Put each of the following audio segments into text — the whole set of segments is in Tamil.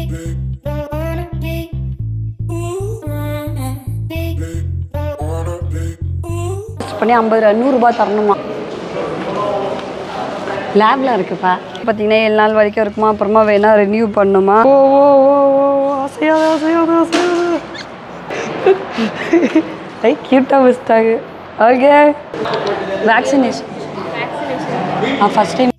பண்ணி ஐம்பது ரூபா நூறுரூபா தரணுமா லேப்ல இருக்குப்பா பார்த்தீங்கன்னா ஏழு நாள் வரைக்கும் இருக்குமா அப்புறமா வேணா ரெனியூ பண்ணுமா ஓ ஓ ஓ ஓ ஓ, அசையாத அசையாத அசையாத ஐ கியூட்டாக வச்சுட்டாங்க ஓகே வேக்சினேஷன் ஆ ஃபஸ்ட் டைம்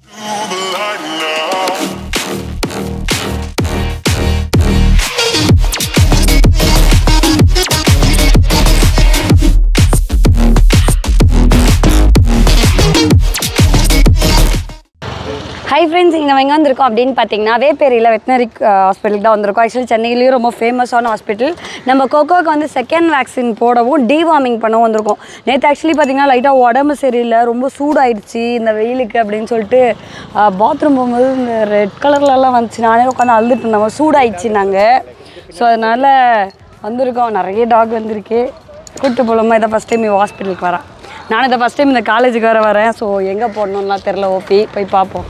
ஹை ஃப்ரெண்ட்ஸ் இங்கே நம்ம எங்கே வந்திருக்கோம் அப்படின்னு பார்த்தீங்கன்னா வேப்பேரியில் வெட்டினரி ஹாஸ்பிட்டலுக்கு தான் வந்திருக்கோம் ஆக்சுவலி சென்னையிலேயும் ரொம்ப ஃபேமஸான ஹாஸ்பிட்டல் நம்ம கொக்கோக்கு வந்து செகண்ட் வேக்சின் போடவும் டிவார்மிங் பண்ணவும் வந்திருக்கோம் நேற்று ஆக்சுவலி பார்த்தீங்கன்னா லைட்டாக உடம்பு சரியில்லை ரொம்ப சூடாயிடுச்சு இந்த வெயிலுக்கு அப்படின்னு சொல்லிட்டு பாத்ரூம் போகும்போது இந்த ரெட் கலர்லலாம் வந்துச்சு நானே உட்காந்து அழுதுட்டு இருந்தோம் சூடாயிடுச்சு நாங்கள் ஸோ அதனால் வந்திருக்கோம் நிறைய டாக் வந்திருக்கு கூட்டு போகலாமா இதை ஃபஸ்ட் டைம் ஹாஸ்பிட்டலுக்கு வரேன் நான் இதை ஃபஸ்ட் டைம் இந்த காலேஜுக்கு வர வரேன் ஸோ எங்கே போடணும்லாம் தெரில ஓபி போய் பார்ப்போம்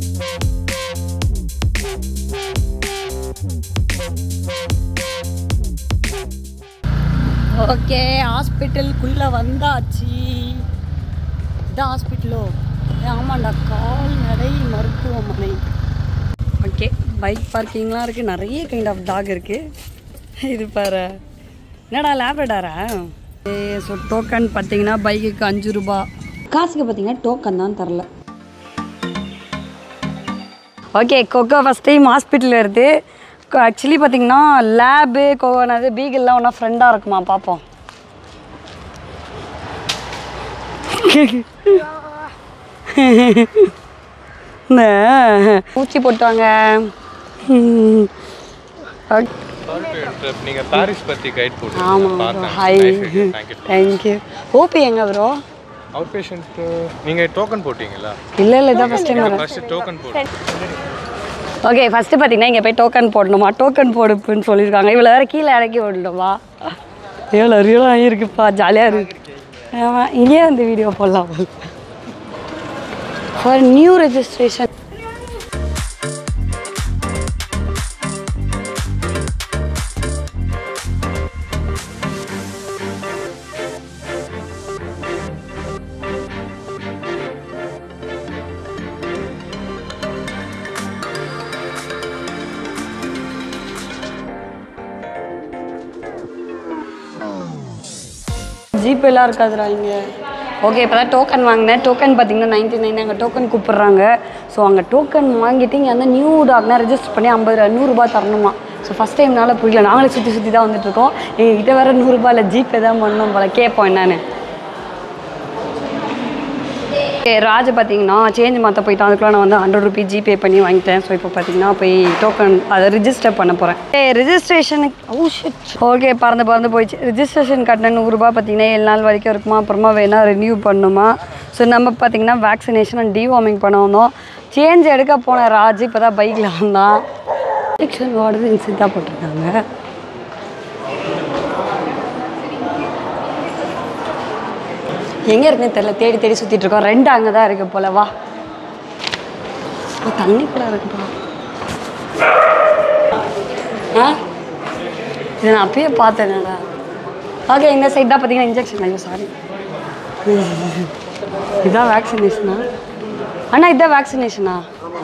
ஓகே ஹாஸ்பிட்டலுக்குள்ளே வந்தாச்சு இதான் ஹாஸ்பிட்டலோ ஆமாண்டா கால்நடை மருத்துவமனை ஓகே பைக் பார்க்கிங்லாம் இருக்குது நிறைய கைண்ட் ஆஃப் டாக் இருக்குது இது பாரு என்னடா லேப்ரடாரா ஸோ டோக்கன் பார்த்தீங்கன்னா பைக்குக்கு அஞ்சு ரூபா காசுக்கு பார்த்தீங்கன்னா டோக்கன் தான் தரல okay Coco first time hospital வருது ஆக்சுவலி பார்த்தீங்கன்னா லேபு கோவனது பீகிள்லாம் ஒன்றா ஃப்ரெண்டாக இருக்குமா பார்ப்போம் இந்த ஊசி போட்டாங்க நீங்க பாரிஸ் பத்தி கைட் போட்டு ஆமாம் ஹாய் தேங்க்யூ ஓபி எங்க ப்ரோ அவுட் பேஷண்ட் நீங்க டோக்கன் போட்டீங்களா இல்லை இல்லை இதான் ஃபஸ்ட் டைம் வரேன் ஃபர்ஸ்ட் டோக்கன் போட்டு ஓகே ஃபஸ்ட்டு பார்த்தீங்கன்னா இங்கே போய் டோக்கன் போடணுமா டோக்கன் போடுப்புன்னு சொல்லியிருக்காங்க இவ்வளோ வேறு கீழே இறக்கி விடணுமா எவ்வளோ ரியலாக ஆகியிருக்குப்பா ஜாலியாக இருக்கு ஆமாம் இங்கேயே வந்து வீடியோ போடலாம் ஃபார் நியூ ரெஜிஸ்ட்ரேஷன் ஜிபேலாம் இருக்காதுடா இங்கே ஓகே இப்போ தான் டோக்கன் வாங்கினேன் டோக்கன் பார்த்தீங்கன்னா நைன்ட்டி நைன் அங்கே டோக்கன் கூப்பிட்றாங்க ஸோ அங்கே டோக்கன் வாங்கிட்டு இங்கே வந்து நியூ டாக்னா ரெஜிஸ்டர் பண்ணி ஐம்பது ரூபா நூறுரூபா தரணுமா ஸோ ஃபஸ்ட் டைம்னால புரியல நாங்களே சுற்றி சுற்றி தான் வந்துட்டுருக்கோம் எங்ககிட்ட வேறு நூறுரூபா இல்லை ஜிபே தான் பண்ணணும் போல கேட்போம் என்னன்னு ஓகே ராஜ் பார்த்தீங்கன்னா சேஞ்ச் மாற்ற போயிட்டு அதுக்குள்ள நான் வந்து ஹண்ட்ரட் ருபி ஜிபே பண்ணி வாங்கிட்டேன் ஸோ இப்போ பார்த்தீங்கன்னா போய் டோக்கன் அதை ரிஜிஸ்டர் பண்ண போகிறேன் ஏ ரிஜிஸ்ட்ரேஷனுக்கு ஓ ஷிட் ஓகே பறந்து பறந்து போயிடுச்சு ரிஜிஸ்ட்ரேஷன் கட்டின நூறுரூபா பார்த்தீங்கன்னா ஏழு நாள் வரைக்கும் இருக்குமா அப்புறமா வேணால் ரெனியூ பண்ணுமா ஸோ நம்ம பார்த்தீங்கன்னா வேக்சினேஷன் அண்ட் டிவார்மிங் பண்ண வந்தோம் சேஞ்ச் எடுக்க போன ராஜ் இப்போ தான் பைக்கில் வந்தான் இன்ஜெக்ஷன் வார்டு இன்சிட்டா போட்டிருக்காங்க எங்கே இருக்குன்னு தெரியல தேடி தேடி சுற்றிட்டு இருக்கோம் ரெண்டு அங்கே தான் இருக்கு போல வா ஓ, தண்ணி கூட இருக்குப்பா ஆ இது நான் அப்பயே பார்த்தேனடா ஓகே இந்த சைட் தான் பார்த்தீங்கன்னா இன்ஜெக்ஷன் ஐயோ சாரி இதான் வேக்சினேஷனா அண்ணா இதான் வேக்சினேஷனா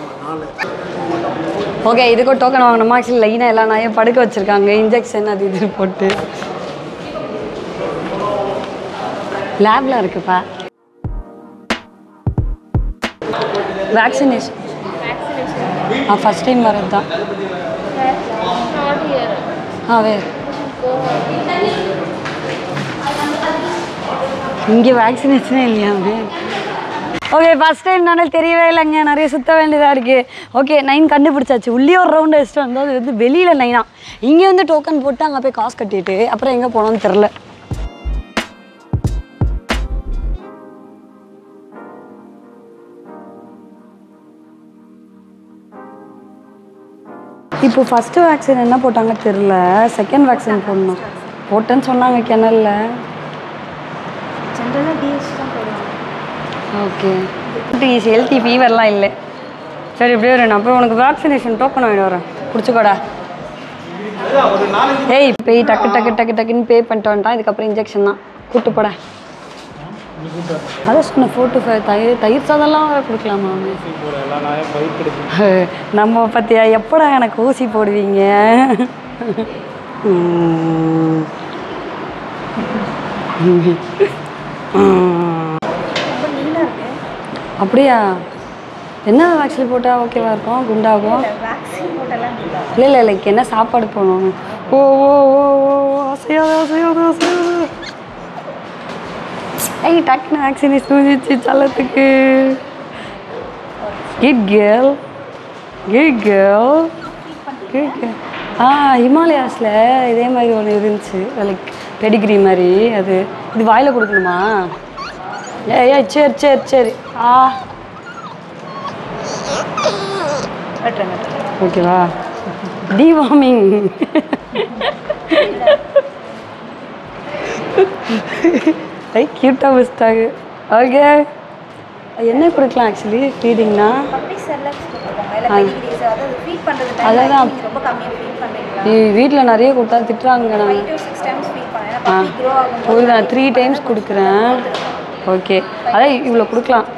ஓகே இதுக்கும் டோக்கன் வாங்கணுமா ஆக்சுவலி லைனாக எல்லாம் நாயும் படுக்க வச்சுருக்காங்க இன்ஜெக்ஷன் அது இது போட்டு லேப்ல இருக்குப்பா வேக்சினேஷன் ஆ ஃபஸ்ட் டைம் வரது தான் ஆ வேறு இங்கே வேக்சினேஷனே இல்லையா அது ஓகே ஃபஸ்ட் டைம் நானே தெரியவே இல்லைங்க நிறைய சுத்த வேண்டியதாக இருக்குது ஓகே நைன் கண்டுபிடிச்சாச்சு உள்ளே ஒரு ரவுண்ட் வச்சுட்டு வந்தோம் அது வந்து வெளியில் நைனா இங்கே வந்து டோக்கன் போட்டு அங்கே போய் காசு கட்டிட்டு அப்புறம் எங்கே போனோம்னு தெரில இப்போ ஃபஸ்ட்டு வேக்சின் என்ன போட்டாங்க தெரில செகண்ட் வேக்சின் போடணும் போட்டேன்னு சொன்னாங்க கிணல்ல ஜென்ரலாக டிஎஸ் தான் போடுவாங்க ஓகே டிஎஸ் ஹெல்த்தி ஃபீவர்லாம் இல்லை சரி இப்படியே வரேன் அப்புறம் உனக்கு வேக்சினேஷன் டோக்கன் வாங்கிட்டு வரேன் பிடிச்சிக்கோடா அதுதான் ஒரு நாலஞ்சு ஏய் பேய் டக்கு டக்கு டக்கு டக்குன்னு பே பண்ணிட்டு வந்துட்டான் இதுக்கப்புறம் இன்ஜெக்ஷன் தான் கூட்டு போட அதான் சொன்ன ஃபோட்டோ தயிர் தயிர் சாதம்லாம் வேற கொடுக்கலாமா போகிற எல்லா நாயும் பைக் எடுத்து நம்ம பத்தியா எப்படா எனக்கு ஊசி போடுவீங்க உம். அப்படியா என்ன வேக்சின் போட்டால் ஓகேவா இருக்கும் குண்டாகும் இல்லை இல்லை லைக் என்ன சாப்பாடு போடணும் ஓ ஓ ஓ ஓ ஓ, அசையாத அசையாத அசையாத ஐய் டக்குன்னு வேக்சினேஷன் ஊதிச்சு சல்லத்துக்கு kid girl kid girl kid girl ஆ ஹிமாலயாஸில் இதே மாதிரி ஒன்று இருந்துச்சு லைக் பெடிகிரி மாதிரி அது இது வாயில் கொடுக்கணுமா ஏ ஏ சரி சரி சரி ஆ ஓகேவா டிவார்மிங் ஐ க்யூட்டாக வச்சுட்டாங்க ஓகே என்ன கொடுக்கலாம் ஆக்சுவலி ஃபீடிங்னா அதான் வீட்டில் நிறைய கொடுத்தா திட்டுறாங்க நான் ஆ ஒரு நான் த்ரீ டைம்ஸ் கொடுக்குறேன் ஓகே அதான் இவ்வளோ கொடுக்கலாம்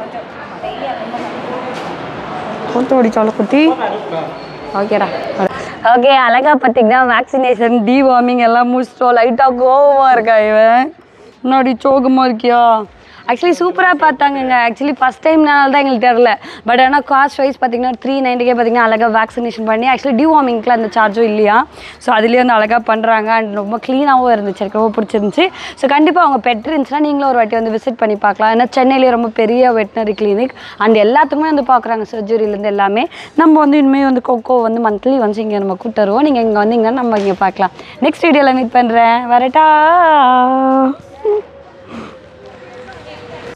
போட்டு ஓடிச்சாலும் குட்டி ஓகேடா ஓகே அழகா பார்த்தீங்கன்னா வேக்சினேஷன் டிவார்மிங் எல்லாம் முடிச்சிட்டோம் லைட்டாக கோவமாக இருக்கா இவன் முன்னாடி சோகமாக இருக்கியா ஆக்சுவலி சூப்பராக பார்த்தாங்கங்க ஆக்சுவலி ஃபஸ்ட் டைம்னால தான் எங்களுக்கு தெரில பட் ஆனால் காஸ்ட் வைஸ் பார்த்தீங்கன்னா த்ரீ நைன்ட்டிக்கே பார்த்தீங்கன்னா அழகாக வேக்சினேஷன் பண்ணி ஆக்சுவலி டிவார்மிங்க்குலாம் அந்த சார்ஜும் இல்லையா ஸோ அதுலேயே வந்து அழகாக பண்ணுறாங்க அண்ட் ரொம்ப க்ளீனாகவும் இருந்துச்சு எனக்கு ரொம்ப பிடிச்சிருந்துச்சு ஸோ கண்டிப்பாக அவங்க பெட் இருந்துச்சுன்னா நீங்களும் ஒரு வாட்டி வந்து விசிட் பண்ணி பார்க்கலாம் ஏன்னா சென்னையிலேயே ரொம்ப பெரிய வெட்டினரி கிளினிக் அண்ட் எல்லாத்துக்குமே வந்து பார்க்குறாங்க சர்ஜரியிலேருந்து எல்லாமே நம்ம வந்து இனிமேல் வந்து கொக்கோ வந்து மந்த்லி வந்து இங்கே நம்ம கூட்டு வருவோம் நீங்கள் இங்கே வந்தீங்கன்னா நம்ம இங்கே பார்க்கலாம் நெக்ஸ்ட் வீடியோவில் மீட் பண்ணுறேன் வரட்டா